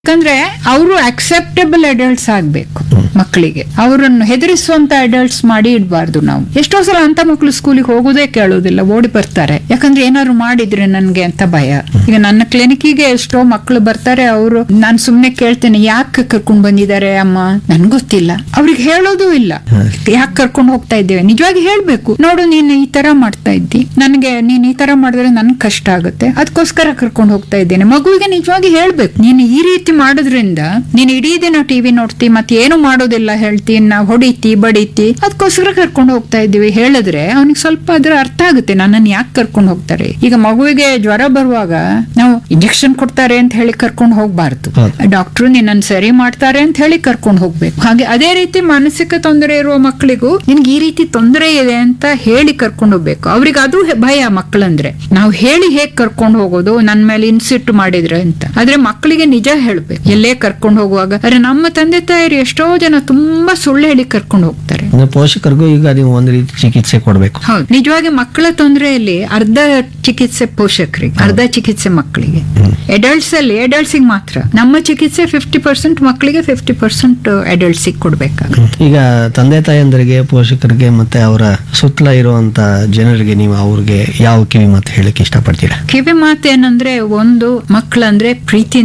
ಯಾಕಂದ್ರೆ ಅವರು acceptable adults ಆಗ್ಬೇಕು ಮಕ್ಕಳಿಗೆ ಅವರನ್ನು ಹೆದರಿಸುವಂತ ಅಡಲ್ಟ್ಸ್ ಮಾಡಿ ಇಡಬಾರ್ದು ನಾವು ಎಷ್ಟೋ ಸಲ ಅಂತ ಮಕ್ಕಳು ಸ್ಕೂಲಿಗೆ ಹೋಗೋದೇ ಕೇಳೋದಿಲ್ಲ ಓಡಿ ಬರ್ತಾರೆ ಯಾಕಂದ್ರೆ ಏನಾದ್ರು ಮಾಡಿದ್ರೆ ನನ್ಗೆ ಅಂತ ಭಯ ಈಗ ನನ್ನ ಕ್ಲಿನಿಕ್ಕಿಗೆ ಎಷ್ಟೋ ಮಕ್ಕಳು ಬರ್ತಾರೆ ಅವರು ನಾನು ಸುಮ್ನೆ ಕೇಳ್ತೇನೆ ಯಾಕೆ ಕರ್ಕೊಂಡ್ ಬಂದಿದ್ದಾರೆ ಅಮ್ಮ ನನ್ ಗೊತ್ತಿಲ್ಲ ಅವ್ರಿಗೆ ಹೇಳೋದು ಇಲ್ಲ ಯಾಕೆ ಕರ್ಕೊಂಡು ಹೋಗ್ತಾ ಇದ್ದೇವೆ ನಿಜವಾಗಿ ಹೇಳ್ಬೇಕು ನೋಡು ನೀನು ಈ ತರ ಮಾಡ್ತಾ ಇದ್ದಿ ನನಗೆ ನೀನ್ ಈ ತರ ಮಾಡಿದ್ರೆ ನನ್ಗೆ ಕಷ್ಟ ಆಗುತ್ತೆ ಅದಕ್ಕೋಸ್ಕರ ಕರ್ಕೊಂಡು ಹೋಗ್ತಾ ಇದ್ದೇನೆ ಮಗುವಿಗೆ ನಿಜವಾಗಿ ಹೇಳ್ಬೇಕು ನೀನು ಈ ರೀತಿ ಮಾಡೋದ್ರಿಂದ ನೀನು ಇಡೀ ದಿನ ಟಿವಿ ನೋಡ್ತಿ ಮತ್ತೆ ಏನು ಮಾಡೋದಿಲ್ಲ ಹೇಳ್ತಿ ನಾವು ಹೊಡಿತಿ ಬಡಿತಿ ಅದಕ್ಕೋಸ್ಕರ ಕರ್ಕೊಂಡು ಹೋಗ್ತಾ ಇದ್ದೀವಿ ಹೇಳಿದ್ರೆ ಅವನಿಗೆ ಸ್ವಲ್ಪ ಅದ್ರ ಅರ್ಥ ಆಗುತ್ತೆ ನನ್ನನ್ನು ಯಾಕೆ ಕರ್ಕೊಂಡು ಹೋಗ್ತಾರೆ ಈಗ ಮಗುವಿಗೆ ಜ್ವರ ಬರುವಾಗ ನಾವು ಇಂಜೆಕ್ಷನ್ ಕೊಡ್ತಾರೆ ಅಂತ ಹೇಳಿ ಕರ್ಕೊಂಡು ಹೋಗ್ಬಾರ್ದು ಹೌದು. ಡಾಕ್ಟ್ರು ನಿನ್ನನ್ನು ಸರಿ ಮಾಡ್ತಾರೆ ಅಂತ ಹೇಳಿ ಕರ್ಕೊಂಡು ಹೋಗ್ಬೇಕು ಹಾಗೆ ಅದೇ ರೀತಿ ಮಾನಸಿಕ ತೊಂದರೆ ಇರುವ ಮಕ್ಕಳಿಗೂ ನಿನ್ಗೆ ಈ ರೀತಿ ತೊಂದರೆ ಇದೆ ಅಂತ ಹೇಳಿ ಕರ್ಕೊಂಡು ಹೋಗ್ಬೇಕು ಅವ್ರಿಗೆ ಅದು ಹೆ- ಭಯ ಮಕ್ಕಳಂದ್ರೆ ನಾವು ಹೇಳಿ ಹೇಗ್ ಕರ್ಕೊಂಡು ಹೋಗೋದು ನನ್ ಮೇಲೆ ಇನ್ಸಿಟ್ ಮಾಡಿದ್ರೆ ಅಂತ ಆದ್ರೆ ಮಕ್ಕಳಿಗೆ ನಿಜ ಹೇಳ್ಬೇಕು ಎಲ್ಲೇ ಕರ್ಕೊಂಡು ಹೋಗುವಾಗ ಅರೆ ನಮ್ಮ ತಂದೆ ತಾಯಿರು ಎಷ್ಟೋ ಜನ ತುಂಬಾ ಸುಳ್ಳು ಹೇಳಿ ಕರ್ಕೊಂಡು ಹೋಗ್ತಾರೆ ಅಂದ್ರೆ ಪೋಷಕರಿಗೂ ಈಗ ನೀವು ಒಂದು ರೀತಿ ಚಿಕಿತ್ಸೆ ಕೊಡಬೇಕು ಹೌದು ನಿಜವಾಗಿ ಮಕ್ಕಳ ತೊಂದರೆಯಲ್ಲಿ ಅರ್ಧ ಚಿಕಿತ್ಸೆ ಪೋಷಕರಿಗೆ ಅರ್ಧ ಚಿಕಿತ್ಸೆ ಮಕ್ಕಳಿಗೆ ಅಡಲ್ಟ್ಸ್ ಅಲ್ಲಿ adults ಗೆ ಮಾತ್ರ ನಮ್ಮ ಚಿಕಿತ್ಸೆ ಫಿಫ್ಟಿ ಪರ್ಸೆಂಟ್ ಮಕ್ಕಳಿಗೆ ಫಿಫ್ಟಿ ಪರ್ಸೆಂಟ್ ಅಡಲ್ಟ್ಸ್ ಕೊಡ್ಬೇಕಾಗುತ್ತೆ ಈಗ ತಂದೆ ತಾಯಂದರಿಗೆ ಪೋಷಕರಿಗೆ ಮತ್ತೆ ಅವರ ಸುತ್ತಲ ಇರುವಂತ ಜನರಿಗೆ ನೀವು ಅವ್ರಿಗೆ ಯಾವ ಕಿವಿ ಮಾತು ಹೇಳಕ್ ಇಷ್ಟಪಡ್ತೀರಾ ಕಿವಿ ಮಾತೇನಂದ್ರೆ ಒಂದು ಮಕ್ಕಳಂದ್ರೆ ಪ್ರೀತಿ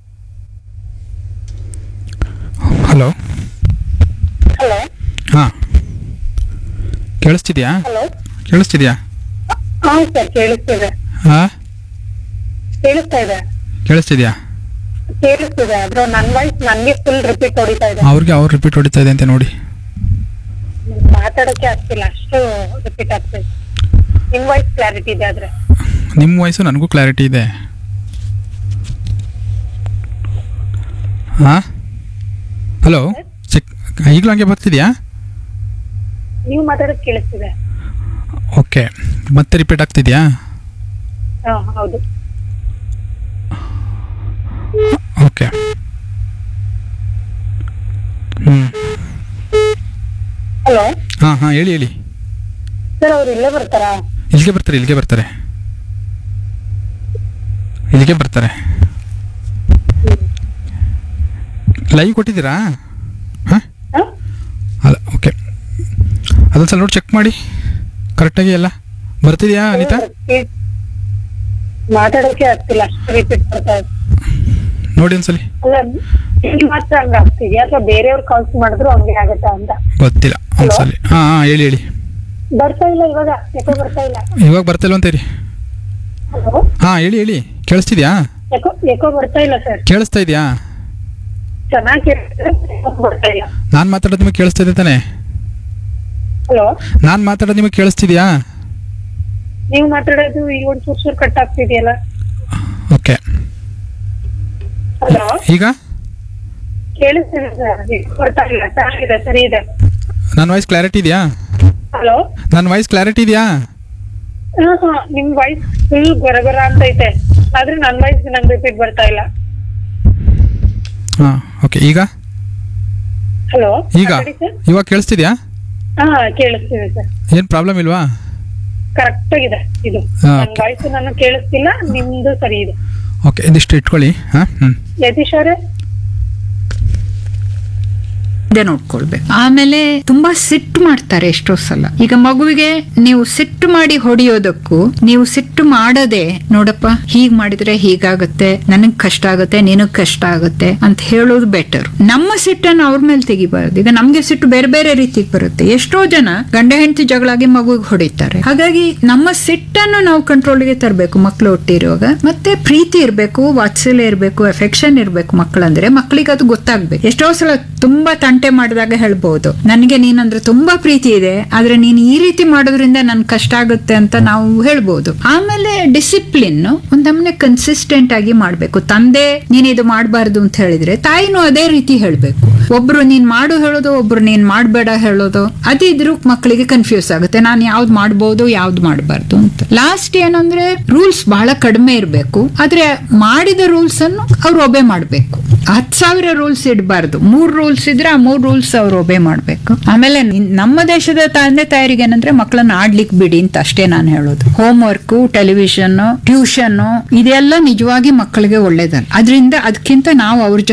ಹಲೋ ಹಲೋ ಹಾಂ ಕೇಳಿಸ್ತಿದ್ಯಾ ಹಲೋ ಕೇಳಿಸ್ತಿದ್ಯಾ ಹಾ ಸರ್ ಕೇಳಿಸ್ತಿದೆ ಹಾಂ ಕೇಳಿಸ್ತಾ ಇದೆ ಕೇಳಿಸ್ತಿದ್ಯಾ ಕೇಳಿಸ್ತಿದೆ ಆದ್ರೆ ನನ್ ವಾಯ್ಸ್ ನನ್ಗೆ ಫುಲ್ ರಿಪೀಟ್ ಹೊಡಿತಾ ಇದೆ ಅವ್ರಿಗೆ ಅವ್ರು ರಿಪೀಟ್ ಹೊಡಿತಾ ಇದೆ ಅಂತ ನೋಡಿ ಮಾತಾಡಕ್ಕೆ ಆಗ್ತಿಲ್ಲ ಅಷ್ಟು ರಿಪೀಟ್ ಆಗ್ತಿದೆ ನಿಮ್ ವಾಯ್ಸ್ ಕ್ಲಾರಿಟಿ ಇದೆ ಆದ್ರೆ ನಿಮ್ಮ ವಯಸ್ಸು ನನಗೂ ಕ್ಲಾರಿಟಿ ಇದೆ ಹಾಂ ಹಲೋ ಚೆಕ್ ಈಗಲೂ ಹಂಗೆ ಬರ್ತಿದ್ಯಾ ನೀವು ಮಾತಾಡೋದು ಕೇಳಿಸ್ತಿದೆ ಓಕೆ ಮತ್ತೆ ರಿಪೀಟ್ ಆಗ್ತಿದ್ಯಾ ಹಾ ಹೌದು ಓಕೆ ಹ್ಞೂ ಹಲೋ ಹಾಂ ಹಾಂ ಹೇಳಿ ಹೇಳಿ ಸರ್ ಅವ್ರು ಇಲ್ಲೇ ಬರ್ತಾರಾ ಇಲ್ಲಿಗೆ ಬರ್ತಾರೆ ಇಲ್ಲಿಗೆ ಬರ್ತಾರೆ ಇಲ್ಲಿಗೆ ಬರ್ತಾರೆ ಲೈವ್ ಕೊಟ್ಟಿದ್ದೀರಾ ಹಾಂ ಹಾ? ಅಲ್ಲ ಓಕೆ ಅದೊಂದು ಸಲ ನೋಡಿ ಚೆಕ್ ಮಾಡಿ ಕರೆಕ್ಟಾಗಿ ಎಲ್ಲ ಬರ್ತಿದೆಯಾ ಅನಿತಾ Repeat ಮಾತಾಡಕ್ಕೆ ಆಗ್ತಿಲ್ಲ ಅಷ್ಟು ರಿಪೀಟ್ ಬರ್ತಾ ಇದೆ ನೋಡಿ ಒಂದ್ಸಲಿ ಅಲ್ಲ ನಿಮ್ಗೆ ಮಾತ್ರ ಹಂಗ ಆಗ್ತಿದ್ಯಾ ಅಥವಾ ಬೇರೆಯವ್ರು ಕಾಲ್ಸ್ ಮಾಡಿದ್ರು ಹಂಗೆ ಆಗತ್ತಾ ಅಂತ ಗೊತ್ತಿಲ್ಲ ಒಂದ್ಸಲಿ ಹಾಂ ಹಾಂ ಹೇಳಿ ಹೇಳಿ ಬರ್ತಾ ಇಲ್ಲ ಇವಾಗ ಯಾಕೋ ಬರ್ತಾ ಇಲ್ಲ ಇವಾಗ ಬರ್ತಿಲ್ವ ಅಂತೀರಿ ಹಲೋ ಹಾಂ ಹೇಳಿ ಹೇಳಿ ಕೇಳಿಸ್ತಿದ್ಯಾ ಯಾಕೋ ಯಾಕೋ ಬರ್ತಾ ಇಲ್ಲ ಸರ್ ಕೇಳಿಸ್ತಾ ಇದೆಯಾ ಚೆನ್ನಾಗಿ ಕೇಳಿಸ್ತಿದೆ ಯಾಕೋ ಬರ್ತಾ ಇಲ್ಲ ನಾನು ಮಾತಾಡೋದು ನಿಮಗೆ ಕೇಳಿಸ್ತಿದೆ ತಾನೆ ಹಲೋ ನಾನು ಮಾತಾಡೋದು ನಿಮಗೆ ಕೇಳಿಸ್ತಿದ್ಯಾ ನೀವು ಮಾತಾಡೋದು ಈಗ ಒಂದ್ ಚೂರ್ ಚೂರ್ ಕಟ್ ಆಗ್ತಿದೆಯಲ್ಲ ಓಕೆ ಹಲೋ ಈಗ ಕೇಳಿಸ್ತಿದೆ ಸರ್ ಈಗ ಬರ್ತಾ ಇಲ್ಲ ಚೆನ್ನಾಗಿದೆ ಸರಿ ಇದೆ ನನ್ನ ವಾಯ್ಸ್ ಕ್ಲಾರಿಟಿ ಇದೆಯಾ ಹಲೋ ನನ್ನ ವಾಯ್ಸ್ ಕ್ಲಾರಿಟಿ ಇದೆಯಾ ಹಾ ಹಾ ನಿಮ್ ವಾಯ್ಸ್ ಫುಲ್ ಗೊರಗೊರ ಅಂತ ಐತೆ ಆದ್ರೆ ನನ್ ವಾಯ್ಸ್ ನಂಗೆ ರಿಪೀಟ್ ಬರ್ತಾ ಇಲ್ಲ ಹಾಂ ಓಕೆ ಈಗ ಹಲೋ ಈಗ ಇವಾಗ ಕೇಳಿಸ್ತಿದ್ಯಾ ಹಾ ಕೇಳಿಸ್ತಿದೆ ಸರ್ ಏನು ಪ್ರಾಬ್ಲಮ್ ಇಲ್ವಾ ಕರೆಕ್ಟ್ ಆಗಿದೆ ಇದು ಹಾ, ನನ್ okay. ವಾಯ್ಸ್ ನಾನು ಕೇಳಿಸ್ತಿಲ್ಲ ನಿಮ್ದು ಸರಿ ಇದೆ ಓಕೆ ಇದಿಷ್ಟು ಇಟ್ಕೊಳ್ಳಿ ಹಾಂ ಹ್ಞೂ ಯತೀಶ್ ಅವರೇ ಇದೆ ನೋಡ್ಕೊಳ್ಬೇಕು ಆಮೇಲೆ ತುಂಬಾ ಸಿಟ್ಟು ಮಾಡ್ತಾರೆ ಎಷ್ಟೋ ಸಲ ಈಗ ಮಗುವಿಗೆ ನೀವು ಸಿಟ್ಟು ಮಾಡಿ ಹೊಡೆಯೋದಕ್ಕೂ ನೀವು ಸಿಟ್ಟು ಮಾಡದೆ ನೋಡಪ್ಪ ಹೀಗ್ ಮಾಡಿದ್ರೆ ಹೀಗಾಗುತ್ತೆ ನನಗ್ ಕಷ್ಟ ಆಗುತ್ತೆ ನಿನಗ್ ಕಷ್ಟ ಆಗುತ್ತೆ ಅಂತ ಹೇಳೋದು ಬೆಟರ್ ನಮ್ಮ ಸಿಟ್ಟನ್ನು ಅವ್ರ ಮೇಲೆ ತೆಗಿಬಾರ್ದು ಈಗ ನಮ್ಗೆ ಸಿಟ್ಟು ಬೇರೆ ಬೇರೆ ರೀತಿಗೆ ಬರುತ್ತೆ ಎಷ್ಟೋ ಜನ ಗಂಡ ಹೆಂಡತಿ ಜಗಳಾಗಿ ಮಗುವಿಗೆ ಹೊಡಿತಾರೆ ಹಾಗಾಗಿ ನಮ್ಮ ಸಿಟ್ಟನ್ನು ನಾವು ಕಂಟ್ರೋಲ್ಗೆ ತರಬೇಕು ಮಕ್ಕಳು ಒಟ್ಟಿರುವಾಗ ಮತ್ತೆ ಪ್ರೀತಿ ಇರಬೇಕು ವಾತ್ಸಲ್ಯ ಇರಬೇಕು ಎಫೆಕ್ಷನ್ ಇರಬೇಕು ಮಕ್ಕಳಂದ್ರೆ ಮಕ್ಕಳಿಗೆ ಅದು ಗೊತ್ತಾಗ್ಬೇಕು ಎಷ್ಟೋ ಸಲ ತುಂಬಾ ತಂಟೆ ಮಾಡಿದಾಗ ಹೇಳ್ಬಹುದು ನನಗೆ ನೀನಂದ್ರೆ ತುಂಬಾ ಪ್ರೀತಿ ಇದೆ ಆದ್ರೆ ನೀನು ಈ ರೀತಿ ಮಾಡೋದ್ರಿಂದ ನನ್ ಕಷ್ಟ ಆಗುತ್ತೆ ಅಂತ ನಾವು ಹೇಳ್ಬಹುದು ಆಮೇಲೆ ಡಿಸಿಪ್ಲಿನ್ ಒಂದಮ್ಮನೆ ಕನ್ಸಿಸ್ಟೆಂಟ್ ಆಗಿ ಮಾಡ್ಬೇಕು ತಂದೆ ನೀನ್ ಇದು ಮಾಡಬಾರ್ದು ಅಂತ ಹೇಳಿದ್ರೆ ತಾಯಿನೂ ಅದೇ ರೀತಿ ಹೇಳ್ಬೇಕು ಒಬ್ರು ನೀನ್ ಮಾಡು ಹೇಳೋದು ಒಬ್ರು ನೀನ್ ಮಾಡ್ಬೇಡ ಹೇಳೋದು ಅದಿದ್ರು ಮಕ್ಕಳಿಗೆ ಕನ್ಫ್ಯೂಸ್ ಆಗುತ್ತೆ ನಾನು ಯಾವ್ದು ಮಾಡ್ಬೋದು ಯಾವ್ದು ಮಾಡಬಾರ್ದು ಅಂತ ಲಾಸ್ಟ್ ಏನಂದ್ರೆ ರೂಲ್ಸ್ ಬಹಳ ಕಡಿಮೆ ಇರಬೇಕು ಆದ್ರೆ ಮಾಡಿದ ರೂಲ್ಸ್ ಅನ್ನು ಅವ್ರು ಒಬೆ ಮಾಡ್ಬೇಕು ಹತ್ ಸಾವಿರ ರೂಲ್ಸ್ ಇಡಬಾರ್ದು ಮೂರ್ ರೂಲ್ಸ್ ಇದ್ರೆ ಆ ಮೂರ್ ರೂಲ್ಸ್ ಅವ್ರು ಒಬೆ ಮಾಡ್ಬೇಕು ಆಮೇಲೆ ನಿನ್- ನಮ್ಮ ದೇಶದ ತಂದೆ ತಾಯರಿಗೆ ಏನಂದ್ರೆ ಮಕ್ಕಳನ್ನ ಆಡ್ಲಿಕ್ಕೆ ಬಿಡಿ ಅಂತ ಅಷ್ಟೇ ನಾನು ಹೇಳೋದು ಹೋಮ್ ವರ್ಕ್ ಟೆಲಿವಿಷನ್ ಟ್ಯೂಷನ್ ಇದೆಲ್ಲ ನಿಜವಾಗಿ ಮಕ್ಕಳಿಗೆ ಒಳ್ಳೇದಲ್ಲ ಅದರಿಂದ ಅದಕ್ಕಿಂತ ನಾವು ಅವ್ರ ಜೊತೆ